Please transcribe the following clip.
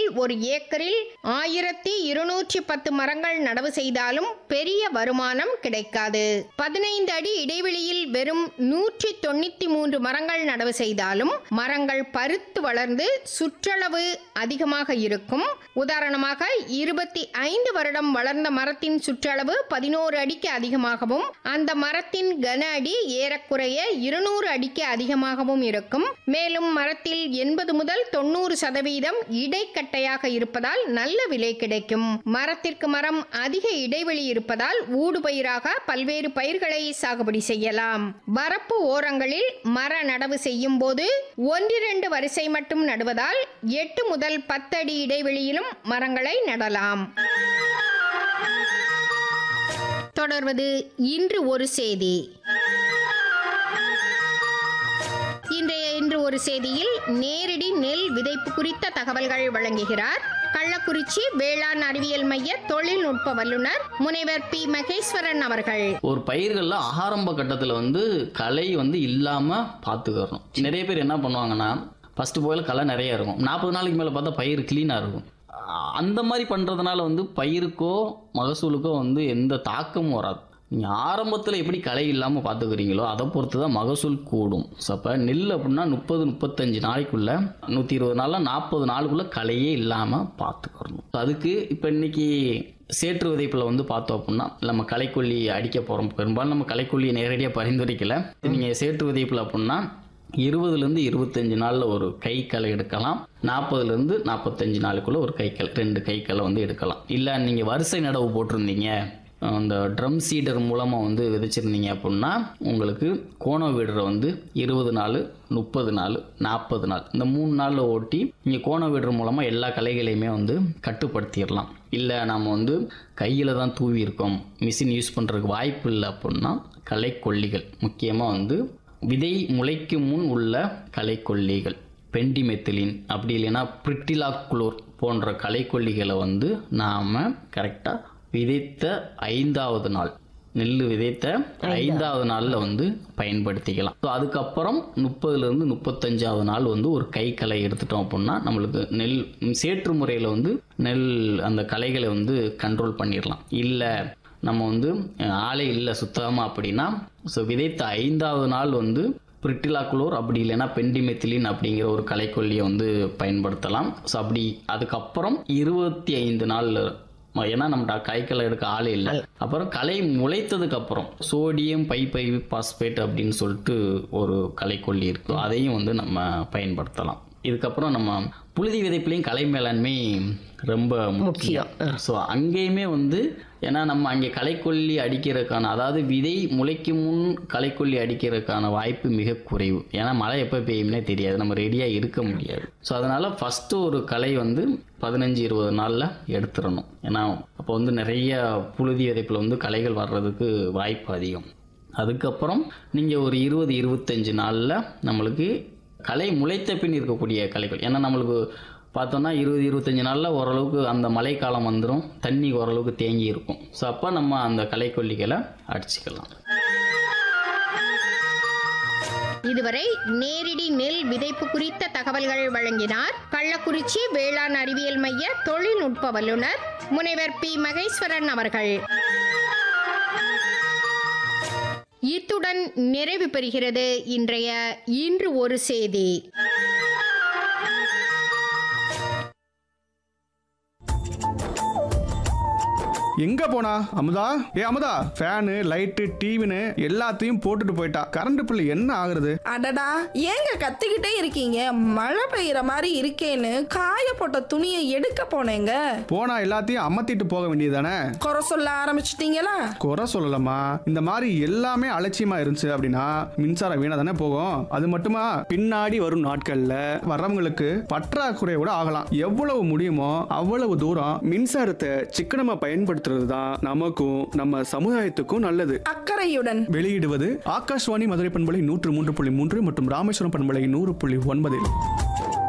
அடிப்படையில் ஒரு ஏக்கரில் ஆயிரத்தி இருநூற்றி பத்து மரங்கள் நடவு செய்தாலும் பெரிய வருமானம் கிடைக்காது பதினைந்து அடி இடைவெளியில் வெறும் நூற்றி தொண்ணூத்தி மூன்று மரங்கள் நடவு செய்தாலும் மரங்கள் பருத்து வளர்ந்து சுற்றளவு அதிகமாக இருக்கும் உதாரணமாக இருபத்தி ஐந்து வருடம் வளர்ந்த மரத்தின் சுற்றளவு பதினோரு அடிக்கு அதிகமாகவும் அந்த மரத்தின் கன அடி ஏறக்குறைய இருநூறு அடிக்கு அதிகமாகவும் இருக்கும் மேலும் மரத்தில் எண்பது முதல் தொண்ணூறு சதவீதம் இடைக்கட்டையாக இருப்பதால் நல்ல விலை கிடைக்கும் மரத்திற்கு மரம் அதிக இடைவெளி இருப்பதால் ஊடுபயிராக பல்வேறு பயிர்களை சாகுபடி செய்யலாம் வரப்பு ஓரங்களில் மர நடவு செய்யும் போது ஒன்றிரண்டு வரிசை மட்டும் நடுவதால் எட்டு முதல் பத்து அடி இடைவெளியிலும் மரங்களை நடலாம் தொடர்வது இன்று ஒரு செய்தி இன்றைய இன்று ஒரு செய்தியில் நேரடி நெல் விதைப்பு குறித்த தகவல்கள் வழங்குகிறார் கள்ளக்குறிச்சி வேளாண் அறிவியல் மைய தொழில்நுட்ப வல்லுநர் முனைவர் பி மகேஸ்வரன் அவர்கள் ஒரு பயிர்களில் ஆரம்ப கட்டத்தில் வந்து களை வந்து இல்லாமல் பார்த்துக்கிறணும் நிறைய பேர் என்ன பண்ணுவாங்கன்னா ஃபஸ்ட்டு போயில் களை நிறைய இருக்கும் நாற்பது நாளைக்கு மேலே பார்த்தா பயிர் க்ளீனாக இருக்கும் அ- அந்த மாதிரி பண்ணுறதுனால வந்து பயிருக்கோ மகசூலுக்கோ வந்து எந்த தாக்கமும் வராது நீங்கள் ஆரம்பத்தில் எப்படி களை இல்லாமல் பார்த்துக்கிறீங்களோ அதை பொறுத்து தான் மகசூல் கூடும் ஸோ அப்போ நெல் அப்படின்னா முப்பது முப்பத்தஞ்சு நாளைக்குள்ளே நூற்றி இருபது நாளில் நாற்பது நாளுக்குள்ளே களையே இல்லாமல் பார்த்துக்கிறணும் So அதுக்கு இப்போ இன்னைக்கு சேற்று விதைப்பில் வந்து பார்த்தோம் அப்படின்னா நம்ம களைக்கொல்லி அடிக்க போகிறோம் பெரும்பாலும் நம்ம களைக்கொல்லியை நேரடியாக பரிந்துரைக்கல நீங்கள் சேற்று விதைப்பில் அப்படின்னா இருபதுலேருந்து இருபத்தஞ்சு நாளில் ஒரு கை களை எடுக்கலாம் நாற்பதுலேருந்து நாற்பத்தஞ்சு நாளுக்குள்ளே ஒரு கை களை ரெண்டு கை களை வந்து எடுக்கலாம் இல்லை நீங்கள் வரிசை நடவு போட்டிருந்தீங்க அந்த ட்ரம் சீடர் மூலமாக வந்து விதைச்சிருந்தீங்க அப்படின்னா உங்களுக்கு கோண வீடரை வந்து இருபது நாள் முப்பது நாள் நாற்பது நாள் இந்த மூணு நாளில் ஓட்டி நீங்கள் கோண வீடர் மூலமாக எல்லா கலைகளையுமே வந்து கட்டுப்படுத்திடலாம் இல்லை நாம் வந்து கையில் தான் தூவி இருக்கோம் மிஷின் யூஸ் பண்ணுறதுக்கு வாய்ப்பு இல்லை அப்படின்னா களைக்கொல்லிகள் முக்கியமாக வந்து விதை முளைக்கும் முன் உள்ள களைக்கொல்லிகள் பெண்டிமெத்திலின் அப்படி இல்லைன்னா பிரிட்டிலாக்குளோர் போன்ற களைக்கொல்லிகளை வந்து நாம் கரெக்டாக விதைத்த ஐந்தாவது நாள் நெல் விதைத்த ஐந்தாவது நாளில் வந்து பயன்படுத்திக்கலாம் ஸோ அதுக்கப்புறம் முப்பதுலேருந்து முப்பத்தஞ்சாவது நாள் வந்து ஒரு கை களை எடுத்துட்டோம் அப்படின்னா நம்மளுக்கு நெல் சேற்று முறையில் வந்து நெல் அந்த களைகளை வந்து கண்ட்ரோல் பண்ணிடலாம் இல்லை நம்ம வந்து அஹ், ஆளே இல்லை சுத்தமாக அப்படின்னா ஸோ விதைத்த ஐந்தாவது நாள் வந்து பிரிட்டிலாக்குளோர் அப்படி இல்லைன்னா பெண்டிமெத்திலின் அப்படிங்கிற ஒரு களைக்கொல்லியை வந்து பயன்படுத்தலாம் ஸோ அப்படி அதுக்கப்புறம் இருபத்தி ஐந்து நாள் ம- ஏன்னா நம்ம கைக்களை எடுக்க ஆளே இல்லை அப்புறம் களை முளைத்ததுக்கு அப்புறம் சோடியம் பைப்பை பாஸ்பேட் அப்படின்னு சொல்லிட்டு ஒரு களைக்கொல்லி இருக்கு அதையும் வந்து நம்ம பயன்படுத்தலாம் இதுக்கப்புறம் நம்ம புழுதி விதைப்புலையும் கலை மேலாண்மை ரொம்ப முக்கியம் ஸோ அங்கேயுமே வந்து ஏன்னா நம்ம அங்கே களைக்கொல்லி அடிக்கிறதுக்கான அதாவது விதை முளைக்கும் முன் களைக்கொல்லி அடிக்கிறதுக்கான வாய்ப்பு மிக குறைவு ஏன்னா மழை எப்போ பெய்யும்னே தெரியாது நம்ம ரெடியாக இருக்க முடியாது ஸோ அதனால் ஃபஸ்ட்டு ஒரு களை வந்து பதினஞ்சு இருபது நாளில் எடுத்துடணும் ஏன்னா அப்போ வந்து நிறைய புழுதி விதைப்பில் வந்து களைகள் வர்றதுக்கு வாய்ப்பு அதிகம் அதுக்கப்புறம் நீங்கள் ஒரு இருபது இருபத்தஞ்சு நாளில் நம்மளுக்கு களை முளைத்த பின் இருக்கக்கூடிய களைகள் ஏன்னா நம்மளுக்கு பார்த்தோன்னா இருபது இருபத்தஞ்சு நாளில் ஓரளவுக்கு அந்த மழைக்காலம் வந்துடும் தண்ணி ஓரளவுக்கு தேங்கி இருக்கும் ஸோ அப்போ நம்ம அந்த களைக்கொல்லிகளை அடிச்சுக்கலாம் இதுவரை நேரடி நெல் விதைப்பு குறித்த தகவல்கள் வழங்கினார் கள்ளக்குறிச்சி வேளாண் அறிவியல் மைய தொழில்நுட்ப வல்லுநர் முனைவர் பி மகேஸ்வரன் அவர்கள் இத்துடன் நிறைவு பெறுகிறது இன்றைய இன்று ஒரு செய்தி எங்க போனா அமுதா ஏ அமுதா ஃபேனு லைட்டு டிவின்னு எல்லாத்தையும் போட்டுட்டு போயிட்டா கரண்ட் பில் என்ன ஆகுறது அடடா ஏங்க கத்திக்கிட்டே இருக்கீங்க மழை பெய்யற மாதிரி இருக்கேன்னு காய போட்ட துணியை எடுக்க போனேங்க போனா எல்லாத்தையும் அமர்த்திட்டு போக வேண்டியதானே குறை சொல்ல ஆரம்பிச்சிட்டீங்களா குறை சொல்லலாமா இந்த மாதிரி எல்லாமே அலட்சியமா இருந்துச்சு அப்படின்னா மின்சாரம் வீணா தானே போகும் அது மட்டுமா பின்னாடி வரும் நாட்கள்ல வர்றவங்களுக்கு பற்றாக்குறையோட ஆகலாம் எவ்வளவு முடியுமோ அவ்வளவு தூரம் மின்சாரத்தை சிக்கனமா பயன்படுத்துறது தான் நமக்கும் நம்ம சமுதாயத்துக்கும் நல்லது அக்கறையுடன் வெளியிடுவது ஆகாஷ்வாணி மதுரை பண்பலை நூற்று மூன்று புள்ளி மூன்று மற்றும் ராமேஸ்வரம் பண்பலை நூறு புள்ளி ஒன்பதில்